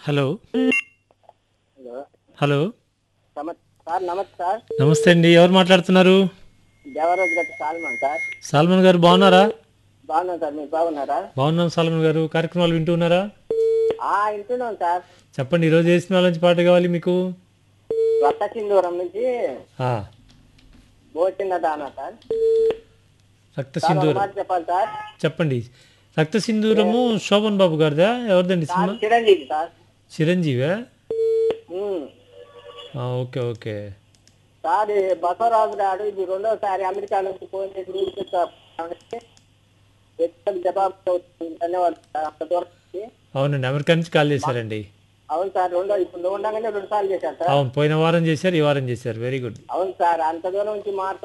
Hello hello hello నమస్తే sir నమస్తే sir నమస్తే అండి ఎవరు మాట్లాడుతున్నారు దేవరాజు గట్టి సాల్మాన్ సార్ సాల్మన్ గారు బాగున్నారా బాగున్నాం సార్ మీరు బాగున్నారా బాగున్నాం సాల్మన్ గారు కార్యక్రమాలు వింటున్నారా ఆ వింటున్నాం సార్ చెప్పండి ఈరోజు ఏ సినిమా నుంచి పాట కావాలి మీకు రక్త సింధూరం నుంచి ఆ, బోచిన్న దానా సార్ రక్త సార్ ఒక సింధూరం మాట చెప్పాలి సార్ చెప్పండి రక్త సింధూరము శోభన్ బాబు గారిదా ఎవరిదండి సార్ సినిమా చిరంజీవి సార్ చిరంజీవే ఉమ్. ఆ, ఓకే ఓకే సార్ ఈ బసవరాజు గారు ఇది రెండోసారి అమెరికా నుంచి ఫోన్ చేసి మీకు చెప్పాలని వ్యక్తులకు జవాబు చెబుతుంది. ధన్యవాదాలు సార్ అంత దూరం నుంచి. అవునండి అమెరికా నుంచి కాల్ చేశారండి అవును సార్ రెండో ఇప్పుడు ఉండగానే రెండు సార్లు చేశారు సార్ అవును పోయిన వారం చేశారు ఈ వారం చేశారు వెరీ గుడ్ అవును సార్ అంత దూరం నుంచి మాట్లాడు